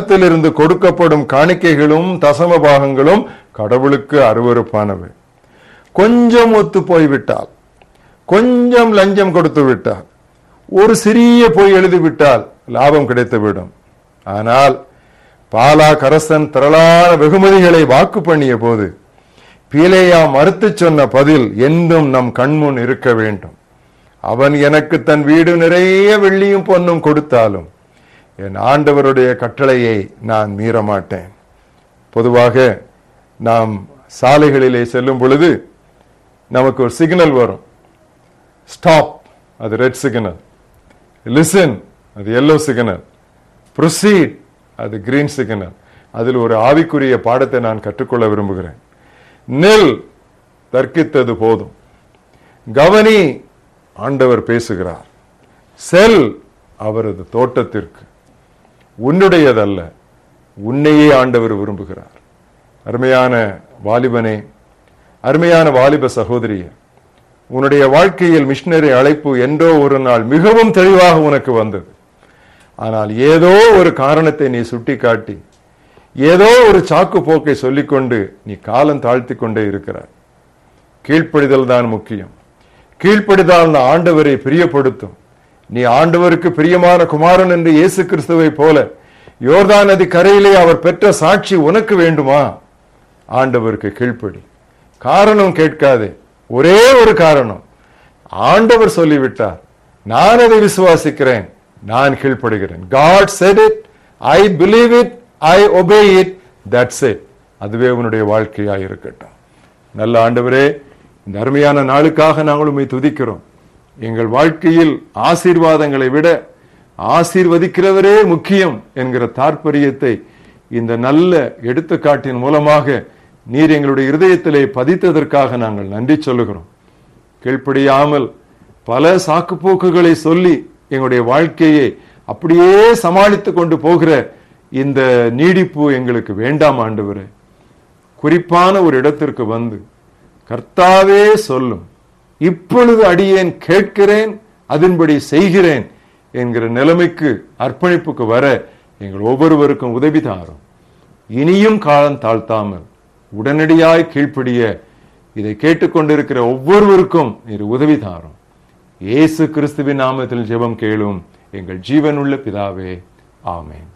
இருந்து கொடுக்கப்படும் காணிக்கைகளும் தசம பாகங்களும் கடவுளுக்கு அருவருப்பானவை கொஞ்சம் ஒத்து போய்விட்டால் கொஞ்சம் லஞ்சம் கொடுத்து விட்டால் ஒரு சிறிய பொய் எழுதிவிட்டால் லாபம் கிடைத்துவிடும் ஆனால் பாலா கரசன் திரளான வெகுமதிகளை வாக்கு பண்ணிய போது பீலேயா மறுத்து சொன்ன பதில் என்றும் நம் கண்முன் இருக்க வேண்டும் அவன் எனக்கு தன் வீடு நிறைய வெள்ளியும் பொன்னும் கொடுத்தாலும் என் ஆண்டவருடைய கட்டளையை நான் மீற மாட்டேன் பொதுவாக நாம் சாலைகளிலே செல்லும் பொழுது நமக்கு ஒரு சிக்னல் வரும் ஸ்டாப் அது ரெட் சிக்னல் லிசன் அது எல்லோ சிக்னல் ப்ரொசீட் அது கிரீன் சிக்னல் அதில் ஒரு ஆவிக்குரிய பாடத்தை நான் கற்றுக்கொள்ள விரும்புகிறேன் நெல் தர்க்கித்தது போதும் கவனி ஆண்டவர் பேசுகிறார் செல் அவரது தோட்டத்திற்கு உன்னுடையதல்ல உன்னையே ஆண்டவர் விரும்புகிறார் அருமையான வாலிபனே அருமையான வாலிப சகோதரியே உன்னுடைய வாழ்க்கையில் மிஷினரி அழைப்பு என்றோ ஒரு நாள் மிகவும் தெளிவாக உனக்கு வந்தது ஆனால் ஏதோ ஒரு காரணத்தை நீ சுட்டிக்காட்டி ஏதோ ஒரு சாக்கு போக்கை சொல்லிக்கொண்டு நீ காலம் தாழ்த்தி கொண்டே இருக்கிறாய் கீழ்ப்படிதல் தான் முக்கியம் கீழ்ப்படிதால் ஆண்டவரை பிரியப்படுத்தும் நீ ஆண்டவருக்கு பிரியமான குமாரன் என்று இயேசு கிறிஸ்துவை போல யோர்தான் நதி கரையிலே அவர் பெற்ற சாட்சி உனக்கு வேண்டுமா ஆண்டவருக்கு கீழ்ப்படி காரணம் கேட்காதே ஒரே ஒரு காரணம் ஆண்டவர் சொல்லிவிட்டார் நான் அதை விசுவாசிக்கிறேன் நான் கீழ்ப்படுகிறேன் God said it I believe it I obey it that's it அதுவே உன்னுடைய வாழ்க்கையா இருக்கட்டும் நல்ல ஆண்டவரே இந்த அருமையான நாளுக்காக நாங்கள் உண்மை துதிக்கிறோம் எங்கள் வாழ்க்கையில் ஆசீர்வாதங்களை விட ஆசீர்வதிக்கிறவரே முக்கியம் என்கிற தாற்பரியத்தை இந்த நல்ல எடுத்துக்காட்டின் மூலமாக நீர் எங்களுடைய இருதயத்திலே பதித்ததற்காக நாங்கள் நன்றி சொல்லுகிறோம் கீழ்ப்படியாமல் பல சாக்குப்போக்குகளை சொல்லி எங்களுடைய வாழ்க்கையை அப்படியே சமாளித்து கொண்டு போகிற இந்த நீடிப்பு எங்களுக்கு வேண்டாம் ஆண்டவரே குறிப்பான ஒரு இடத்திற்கு வந்து கர்த்தாவே சொல்லும் இப்பொழுது அடியேன் கேட்கிறேன் அதன்படி செய்கிறேன் என்கிற நிலைமைக்கு அர்ப்பணிப்புக்கு வர எங்கள் ஒவ்வொருவருக்கும் உதவி தாரும் இனியும் காலம் தாழ்த்தாமல் உடனடியாய் கீழ்ப்படிய இதை கேட்டுக்கொண்டிருக்கிற ஒவ்வொருவருக்கும் நீர் உதவி தாரும் இயேசு கிறிஸ்துவின் நாமத்தில் ஜெபம் கேளும் எங்கள் ஜீவனுள்ள பிதாவே ஆமென்